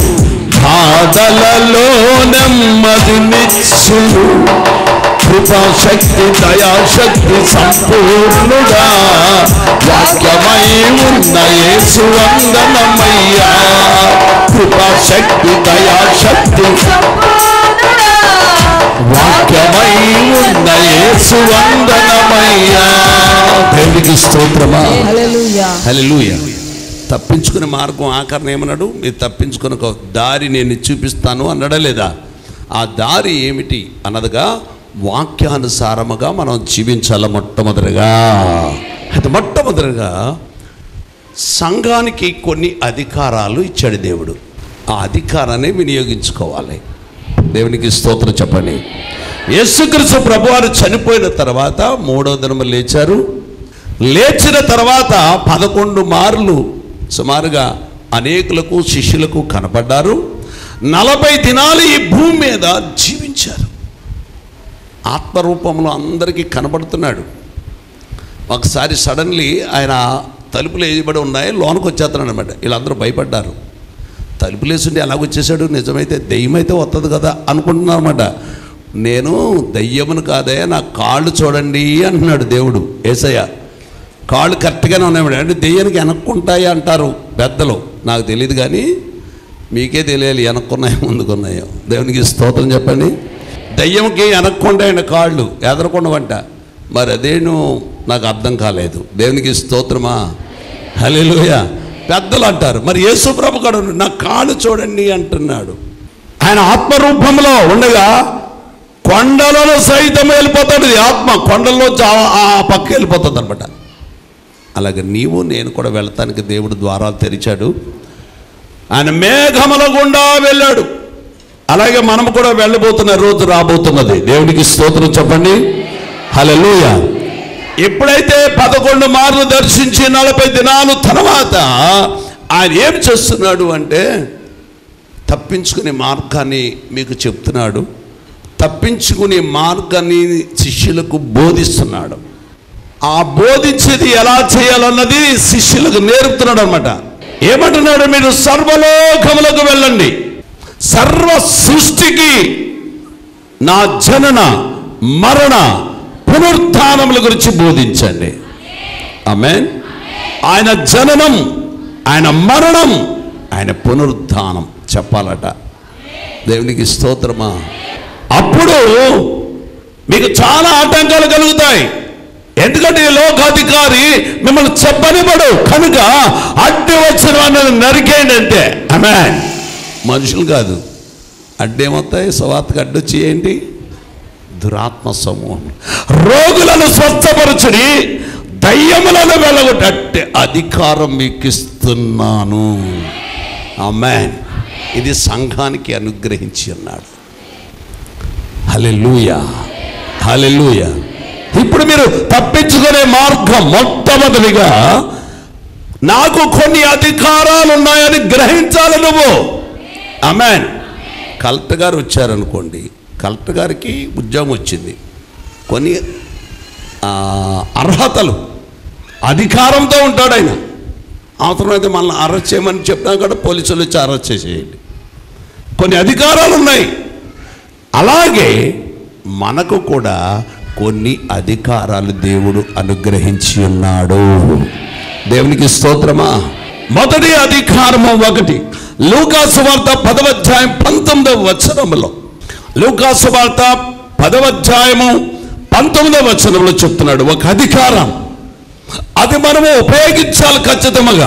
బాధలలో నెమ్మదినిచ్చును కృపాశక్తి దయాశక్తి సంపూర్ణుడా వాక్యమై ఉన్న యేసు వందనమయ్యా కృపాశక్తి దయాశక్తి వాక్యమై ఉన్న యేసు వందనమయ్యా దేవునికి స్తోత్రమా హల్లెలూయా హల్లెలూయా తప్పించుకునే మార్గం ఆఖరణ ఏమన్నాడు మీరు తప్పించుకుని ఒక దారి నేను చూపిస్తాను అన్నాడా లేదా ఆ దారి ఏమిటి అన్నదిగా వాక్యానుసారముగా మనం జీవించాల మొట్టమొదటిగా అయితే మొట్టమొదటిగా సంఘానికి కొన్ని అధికారాలు ఇచ్చాడు దేవుడు ఆ అధికారాన్ని వినియోగించుకోవాలి దేవునికి స్తోత్రం చెప్పండి యేసుక్రీస్తు ప్రభువారు చనిపోయిన తర్వాత మూడో దినము లేచారు లేచిన తర్వాత పదకొండు మార్లు సుమారుగా అనేకులకు శిష్యులకు కనపడ్డారు నలభై దినాలు ఈ భూమి మీద జీవించారు ఆత్మరూపంలో అందరికీ కనబడుతున్నాడు ఒకసారి సడన్లీ ఆయన తలుపులు వేయబడి ఉన్నాయి లోనకు వచ్చేస్తున్నాడు అనమాట వీళ్ళందరూ భయపడ్డారు తలుపులు వేసుంటే ఎలాగొచ్చేసాడు నిజమైతే దెయ్యం అయితే వస్తుంది కదా అనుకుంటున్నాను అనమాట నేను దయ్యమును కాదే నా కాళ్ళు చూడండి అంటున్నాడు దేవుడు ఏసయ్య కాళ్ళు కరెక్ట్గానే ఉన్నాయి అంటే దెయ్యానికి వెనక్కుంటాయి అంటారు పెద్దలు నాకు తెలియదు కానీ మీకే తెలియాలి వెనక్కున్నాయో ముందుకున్నాయో దేవునికి స్తోత్రం చెప్పండి దయ్యంకి వెనక్కుంటాయండి కాళ్ళు ఎదరకుండవంట మరి అదేను నాకు అర్థం కాలేదు దేవునికి స్తోత్రమా హల్లెలూయా పెద్దలు అంటారు మరి యేసుప్రభు కూడా నా కాళ్ళు చూడండి అంటున్నాడు ఆయన ఆత్మరూపంలో ఉండగా కొండలలో సైతం వెళ్ళిపోతాడు ఈ ఆత్మ కొండల్లో ఆ పక్క వెళ్ళిపోతుంది అనమాట అలాగే నీవు నేను కూడా వెళ్తానికి దేవుడు ద్వారాలు తెరిచాడు ఆయన మేఘముల గుండా వెళ్ళాడు అలాగే మనం కూడా వెళ్ళబోతున్న రోజు రాబోతున్నది దేవునికి స్తోత్రం చెప్పండి హల్లెలూయ ఎప్పుడైతే పదకొండు మార్లు దర్శించి నలభై దినాలు తర్వాత ఆయన ఏం చేస్తున్నాడు అంటే తప్పించుకునే మార్గాన్ని మీకు చెప్తున్నాడు తప్పించుకునే మార్గాన్ని శిష్యులకు బోధిస్తున్నాడు ఆ బోధించేది ఎలా చేయాలన్నది శిష్యులకు నేర్పుతున్నాడు అనమాట ఏమంటున్నాడు మీరు సర్వలోకములకు వెళ్ళండి సర్వ సృష్టికి నా జనన మరణ పునరుత్నముల గురించి బోధించండి ఆమె ఆయన జననం ఆయన మరణం ఆయన పునరుత్థానం చెప్పాలట దేవునికి స్తోత్రమా అప్పుడు మీకు చాలా ఆటంకాలు కలుగుతాయి ఎందుకంటే ఈ లోకాధికారి మిమ్మల్ని చెప్పనివ్వడు కనుక అడ్డు వచ్చిన వాళ్ళని నరికేయండి అంటే ఆమె మనుషులు కాదు అడ్డేమవుతాయి స్వార్థకు అడ్డొచ్చి ఏంటి దురాత్మ సమూహం రోగులను స్వస్థపరచుడి దయ్యములను వెళ్ళగొట్టే అధికారం మీకు ఇస్తున్నాను ఆమెన్ ఇది సంఘానికి అనుగ్రహించి ఉన్నాడు హలెలూయా హలెలూయా ఇప్పుడు మీరు తప్పించుకునే మార్గం మొట్టమొదటిగా నాకు కొన్ని అధికారాలు ఉన్నాయని గ్రహించాలి నువ్వు అమెన్ కలెక్టర్ గారు వచ్చారనుకోండి కలెక్టర్ గారికి ఉద్యోగం వచ్చింది కొన్ని ఆ, అర్హతలు అధికారంతో ఉంటాడు ఆయన అవసరమైతే మనల్ని అరెస్ట్ చేయమని చెప్పినా కూడా పోలీసులు వచ్చి అరెస్ట్ చేసేయండి కొన్ని అధికారాలు ఉన్నాయి అలాగే మనకు కూడా కొన్ని అధికారాలు దేవుడు అనుగ్రహించి ఉన్నాడు దేవునికి స్తోత్రమా మొదటి అధికారము ఒకటి లూకాసు వార్త పదవధ్యాయం పంతొమ్మిదవ వచనములో లూకాసు వార్త పదవధ్యాయము పంతొమ్మిదవ వచనంలో చెప్తున్నాడు ఒక అధికారం అది మనము ఉపయోగించాలి ఖచ్చితంగా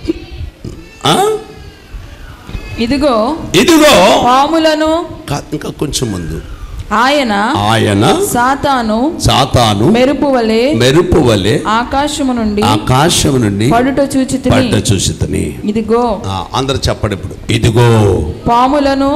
ఆ? ఇదిగో ఇదిగో పాములను కా- ఇంకా కొంచెం ముందు ఆయన ఆయన సాతాను సాతాను మెరుపు వలె మెరుపు వలె ఆకాశము నుండి ఆకాశం నుండి పడుట చూచి పడ్డ చూసితని ఇదిగో అందరు చెప్పండి ఇప్పుడు ఇదిగో పాములను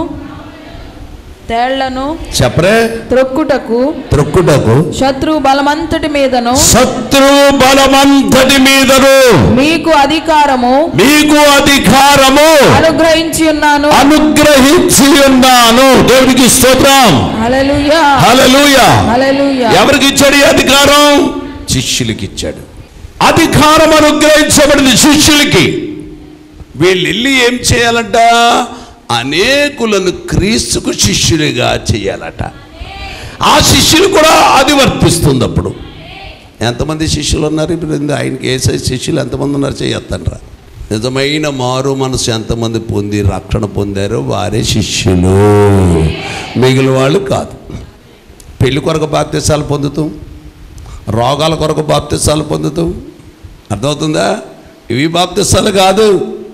తేళ్లను చెప్పరే త్రొక్కుటకు త్రొక్కుటకు శత్రు బలమంతటి మీదను శత్రు బలమంతటి మీదను మీకు అధికారము మీకు అధికారము అనుగ్రహించి ఉన్నాను అనుగ్రహించి ఉన్నాను దేవునికి స్తోత్రం హల్లెలూయా హల్లెలూయా హల్లెలూయా ఎవరికి ఇచ్చాడు ఈ అధికారం శిష్యులకి ఇచ్చాడు అధికారం అనుగ్రహించబడింది శిష్యులకి వీళ్ళు వెళ్ళి ఏం చేయాలంట అనేకులను క్రీస్తుకు శిష్యులుగా చేయాలట ఆ శిష్యులు కూడా అది వర్తిస్తుంది అప్పుడు ఎంతమంది శిష్యులు ఉన్నారు ఇప్పుడు ఇందు ఆయనకి వేసే శిష్యులు ఎంతమంది ఉన్నారు చేయొద్దండ్రా నిజమైన మారు మనసు ఎంతమంది పొంది రక్షణ పొందారో వారే శిష్యులు మిగిలిన వాళ్ళు కాదు పెళ్లి కొరకు బాప్తిసాలు పొందుతాం రోగాల కొరకు బాప్తిసాలు పొందుతాం అర్థమవుతుందా ఇవి బాప్తిసాలు కాదు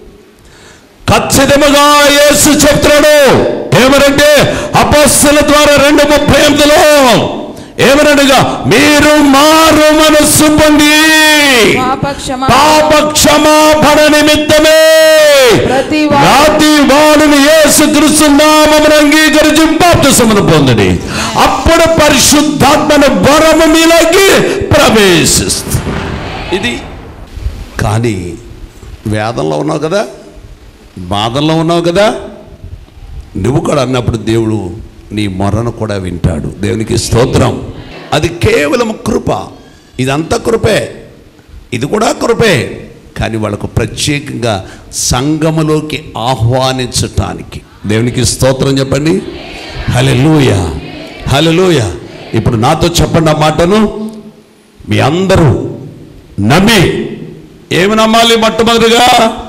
ఖచ్చితంగా యేసు చెప్తున్నాడు ఏమనంటే అపస్సుల ద్వారా రెండు ముప్పై ఎనిమిదిలో ఏమనగా మీరు మారు మనస్సు పొంది పాపక్షమా పాప క్షమాపణ నిమిత్తమే ప్రతి వా- రాతి వాడుని యేసు క్రీస్తు నామమును అంగీకరించి బాప్తిసమును పొందండి అప్పుడు పరిశుద్ధాత్మను వరము మీలోకి ప్రవేశిస్తుంది ఇది కానీ వేదంలో ఉన్నావు కదా బాధల్లో ఉన్నావు కదా నువ్వు కూడా అన్నప్పుడు దేవుడు నీ మొరను కూడా వింటాడు దేవునికి స్తోత్రం అది కేవలం కృప ఇదంతా కృపే ఇది కూడా కృపే కానీ వాళ్ళకు ప్రత్యేకంగా సంఘములోకి ఆహ్వానించటానికి దేవునికి స్తోత్రం చెప్పండి హలెలూయ హలెలూయ ఇప్పుడు నాతో చెప్పండి ఆ మాటను మీ అందరూ నమ్మి ఏమి నమ్మాలి మొట్టమొదటిగా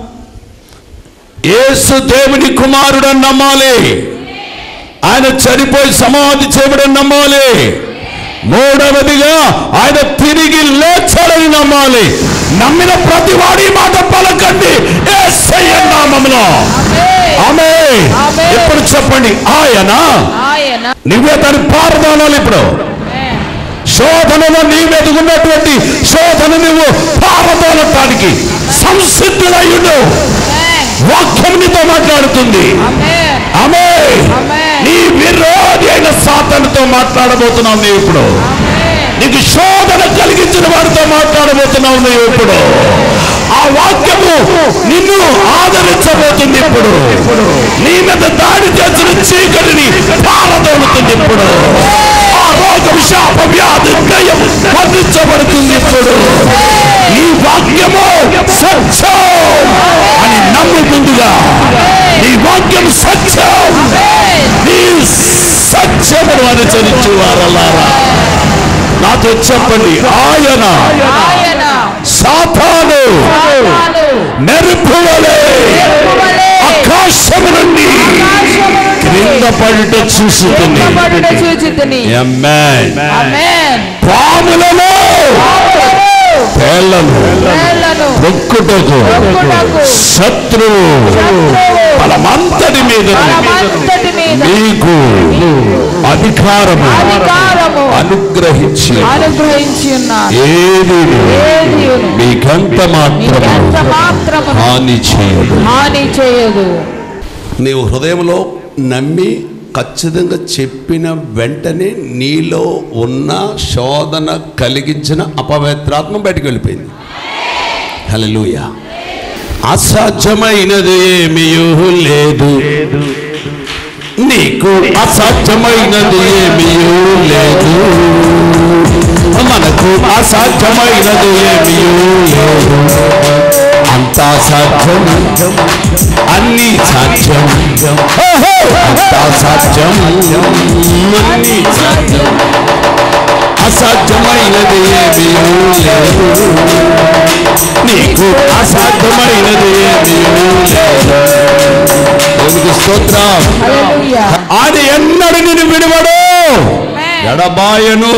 యేసు దేవుని కుమారుడని నమ్మాలి ఆయన చనిపోయి సమాధి చేయబడని నమ్మాలి మూడవదిగా ఆయన తిరిగి లేచాడని నమ్మాలి నమ్మిన ప్రతి వాడి మాట పలకండి యేసయ్య నామములో ఆమె ఆమేన్. ఇప్పుడు చెప్పండి ఆయన ఆయన నువ్వే దాన్ని పారదానాలి ఇప్పుడు శోధనలో నీ మీద ఉన్నటువంటి శోధన నువ్వు పారదోలటానికి సంసిద్ధుడయ్యుడు వాక్యం నీతో మాట్లాడుతుంది ఆమేన్ ఆమె ఆమేన్. నీ విరోధి అయిన సాతనుతో మాట్లాడబోతున్నావు నీవు ఇప్పుడు నీకు శోధన కలిగించిన వాడితో మాట్లాడబోతున్నావు నీవు ఇప్పుడు ఆ వాక్యము నిన్ను ఆదరించబోతుంది ఇప్పుడు నీ మీద దాడి చేసిన చీకటిని పారదోలుతుంది ఇప్పుడు ఆ రోగం శాప వ్యాధి దయం బంధించబడుతుంది ఇప్పుడు ఈ వాక్యము సత్యం అని నమ్ము ముందుగా నీ వాక్యం సత్యం నీ సత్యమును అనుసరించు వారలారా నాతో చెప్పండి ఆయన ఆయన సాతాను సాతాను మెరుపు వలె వలె ఆకాశము నుండి ఆకాశము నుండి క్రింద పడుట చూసుకుంది ఎత్తబడుట చూచితిని ఆమేన్ పాములలో తేళ్లను వేళ్ళను మొక్కుటకు మొక్కుటకు శత్రువు బలమంతటి మీద బలమంతటి మీద మీకు అధికారము అధికారము అనుగ్రహించి అనుగ్రహించి ఉన్నారు ఏది ఏదియును మీకంత మాత్రము మీకెంత మాత్రము హాని చేయదు హాని చేయదు నీవు హృదయంలో నమ్మి ఖచ్చితంగా చెప్పిన వెంటనే నీలో ఉన్న శోధన కలిగించిన అపవిత్రాత్మ బయటికి వెళ్ళిపోయింది హల్లెలూయ అసాధ్యమైనది ఏమీ లేదు నీకు అసాధ్యమైనది ఏమీ లేదు మనకు అసాధ్యమైనది ఏమీ లేదు అంతా సాధ్యం అన్ని సాధ్యం ఓహో! అంతా సాధ్యం అన్ని సాధ్యం అసాధ్యమైనది ఏమీ లేదు నీకు అసాధ్యమైనది ఏమీ లేదు దేవునికి స్తోత్రం హల్లెలూయా ఆయన ఎన్నడు నిన్ను విడివడు ఎడబాయను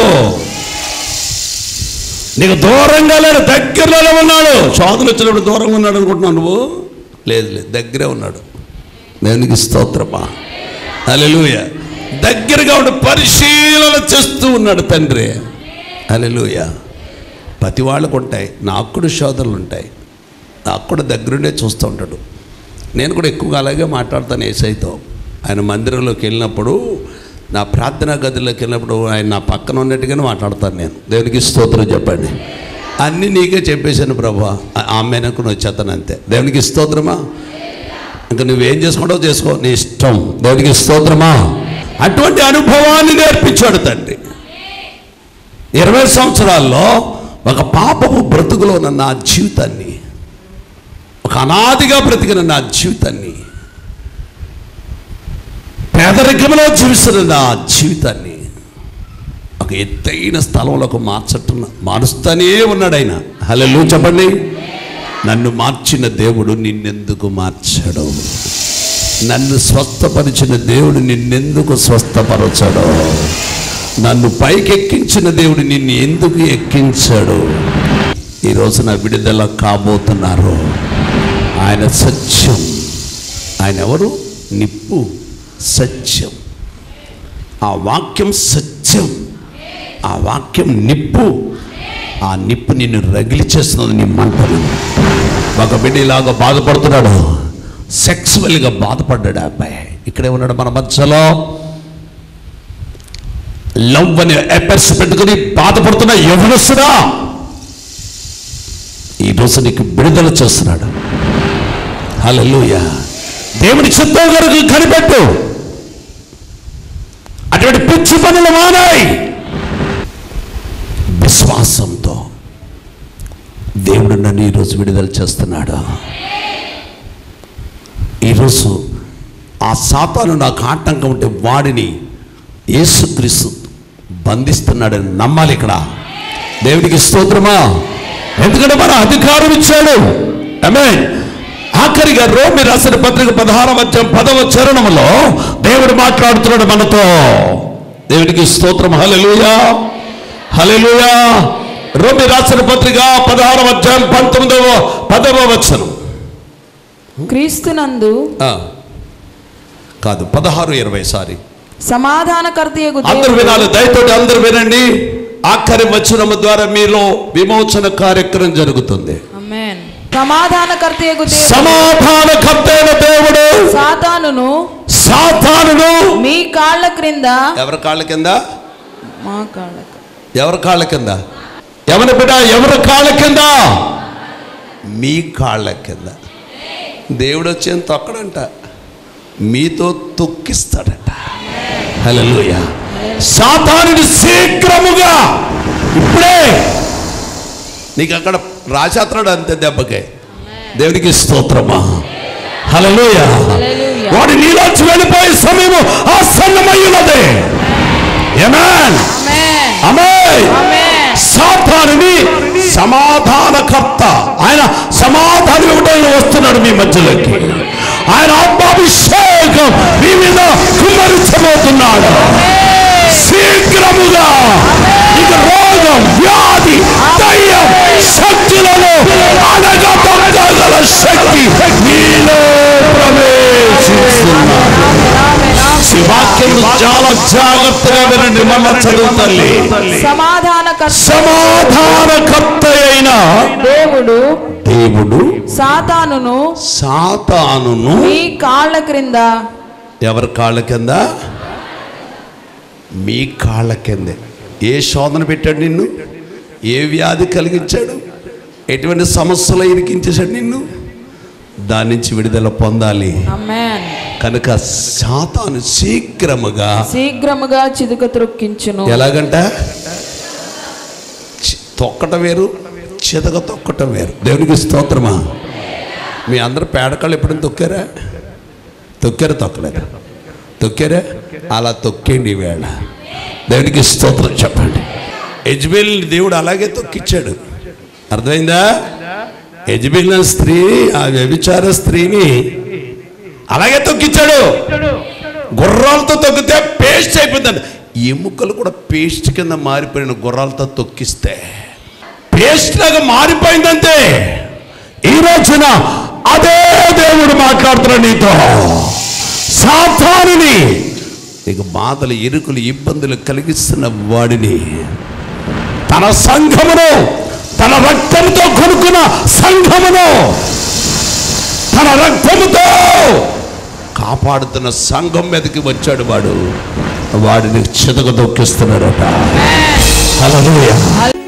నీకు దూరంగా లేడు దగ్గరలో ఉన్నాడు శోధన వచ్చినప్పుడు దూరంగా ఉన్నాడు అనుకుంటున్నావు నువ్వు లేదు లేదు దగ్గరే ఉన్నాడు దేవునికి స్తోత్రమా అలెలుయ దగ్గరగా ఉండి పరిశీలన చేస్తూ ఉన్నాడు తండ్రి అలెలుయ ప్రతి వాళ్ళకు ఉంటాయి నాకు కూడా శోధనలు ఉంటాయి నాకు కూడా దగ్గరుండే చూస్తూ ఉంటాడు నేను కూడా ఎక్కువగా అలాగే మాట్లాడతాను ఏసైతో ఆయన మందిరంలోకి వెళ్ళినప్పుడు నా ప్రార్థనా గదిలోకి వెళ్ళినప్పుడు ఆయన నా పక్కన ఉన్నట్టుగానే మాట్లాడతాను నేను దేవునికి స్తోత్రం చెప్పండి అన్నీ నీకే చెప్పేశాను ప్రభా ఆమెనకు నువ్వు వచ్చేస్తాను అంతే దేవునికి స్తోత్రమా ఇంకా నువ్వేం చేసుకుంటావు చేసుకో నీ ఇష్టం దేవునికి స్తోత్రమా అటువంటి అనుభవాన్ని నేర్పించాడు తండ్రి ఇరవై సంవత్సరాల్లో ఒక పాపపు బ్రతుకులో ఉన్న నా జీవితాన్ని ఒక అనాదిగా బ్రతికిన నా జీవితాన్ని పేదరికంలో జీవిస్తున్న నా జీవితాన్ని ఒక ఎత్తైన స్థలంలోకి మార్చట్టున్న మారుస్తానే ఉన్నాడు ఆయన హలో చెప్పండి నన్ను మార్చిన దేవుడు నిన్నెందుకు మార్చడు నన్ను స్వస్థపరిచిన దేవుడు నిన్నెందుకు స్వస్థపరచడు నన్ను పైకెక్కించిన దేవుడు నిన్ను ఎందుకు ఎక్కించాడు ఈరోజు నా విడుదల కాబోతున్నారు ఆయన సత్యం ఆయన ఎవరు నిప్పు సత్యం ఆ వాక్యం సత్యం ఆ వాక్యం నిప్పు ఆ నిప్పు నిన్ను రగిలిచేస్తున్నది నీ మంటలు ఒక బిడ్డ ఇలాగ బాధపడుతున్నాడు సెక్సువల్గా బాధపడ్డాడు ఆ అబ్బాయి ఇక్కడే ఉన్నాడు మన మధ్యలో లవ్ అని ఎపర్స్ పెట్టుకుని బాధపడుతున్న యవనస్తుడా ఈరోజు నీకు విడుదల చేస్తున్నాడు హల్లెలూయా దేవుని చిత్తం కొరకు కనిపెట్టు అటువంటి పిచ్చి పనులు మానాయి విశ్వాసంతో దేవుడు నన్ను ఈరోజు విడుదల చేస్తున్నాడు ఈరోజు ఆ సాతాను నాకు ఆటంకం ఉంటే వాడిని యేసుక్రీస్తు బంధిస్తున్నాడని నమ్మాలి ఇక్కడ దేవునికి స్తోత్రమా ఎందుకంటే మన అధికారం ఇచ్చాడు ఆమేన్ ఆఖరిగా రోమి రాసిన పత్రిక పదహారవ అధ్యాయం పదవ చరణంలో దేవుడు మాట్లాడుతున్నాడు మనతో దేవునికి స్తోత్రం హల్లెలూయా హల్లెలూయా రోమి రాసిన పత్రిక పదహారవ అధ్యాయం పంతొమ్మిదవ పదవ వచనం క్రీస్తునందు ఆ, కాదు పదహారు ఇరవై సారి సమాధానకర్తయగు అందరు దేవుడు వినాలి దయతోటి అందరు వినండి ఆఖరి వచనము ద్వారా మీలో విమోచన కార్యక్రమం జరుగుతుంది ఆమేన్ సమాధానకర్తయగు దేవుడు సమాధానకర్త అయిన దేవుడు సాతానును సాతానుడు మీ కాళ్ళ క్రింద ఎవరి కాళ్ళ కింద మా కాళ్ళ ఎవరి కాళ్ళ కింద ఎవరి బిడ్డ ఎవరి కాళ్ళ కింద మీ కాళ్ళ కింద దేవుడు వచ్చేంత తొక్కడంట మీతో తొక్కిస్తాడట హల్లెలూయా సాతానుడి శీఘ్రముగా ఇప్పుడే నీకు అక్కడ రాసేస్తున్నాడు అంతే దెబ్బకే దేవునికి స్తోత్రమా హల్లెలూయా హల్లెలూయా. వాడు నీలోంచి వెళ్ళిపోయే సమయం ఆసన్నమయ్యున్నది ఆమేన్ ఆమేన్ ఆమేన్ ఆమేన్ సాతానుని సమాధానకర్త ఆయన సమాధానం ఇవ్వడానికి వస్తున్నాడు మీ మధ్యలోకి ఆయన ఆత్మాభిషేకం మీ మీద కుమ్మరించబోతున్నాడు శీఘ్రముగా ఇక రోగం వ్యాధి దయ్యం శక్తులను అనగబట్టగల శక్తి మీలో ప్రవేశిస్తున్నాడు ఆమేన్ ఆమేన్ ఈ వాక్యం చాలా జాగ్రత్తగా వినండి మళ్ళా చదువు తల్లి సమాధానకర్త సమాధానకర్త అయిన దేవుడు దేవుడు సాతానును సాతానును మీ కాళ్ళ క్రింద ఎవరి కాళ్ళ కింద మీ కాళ్ళ కిందే ఏ శోధన పెట్టాడు నిన్ను ఏ వ్యాధి కలిగించాడు ఎటువంటి సమస్యలు ఇరికించేశాడు నిన్ను దాని నుంచి విడుదల పొందాలి ఆమేన్ కనుక సాతాను శీఘ్రముగా శీఘ్రముగా చిదుక త్రొక్కించును ఎలాగంట చి- తొక్కటం వేరు చితక తొక్కటం వేరు దేవునికి స్తోత్రమా మీ అందరు పేడకాళ్ళు ఎప్పుడైనా తొక్కారా తొక్కారా తొక్కలేదా తొక్కారా అలా తొక్కేయండి ఈవేళ దేవునికి స్తోత్రం చెప్పండి యజ్బేల్ దేవుడు అలాగే తొక్కిచ్చాడు అర్థమైందా యజ్బేల్ అనే స్త్రీ ఆ వ్యభిచార స్త్రీని అలాగే తొక్కిచ్చాడు గుర్రాలతో తొక్కితే పేస్ట్ అయిపోయిందండి ఎముకలు కూడా పేస్ట్ కింద మారిపోయిన గుర్రాలతో తొక్కిస్తే పేస్ట్ లాగా మారిపోయిందంతే ఈ రోజున అదే దేవుడు మాట్లాడుతున్నాడు నీతో సాతానుని నీకు బాధలు ఎరుకులు ఇబ్బందులు కలిగిస్తున్న వాడిని తన సంఘమును తన రక్తంతో కొనుక్కున్న సంఘమును తన రక్తముతో కాపాడుతున్న సంఘం మీదకి వచ్చాడు వాడు వాడిని చితక దొక్కిస్తున్నాడట హల్లెలూయా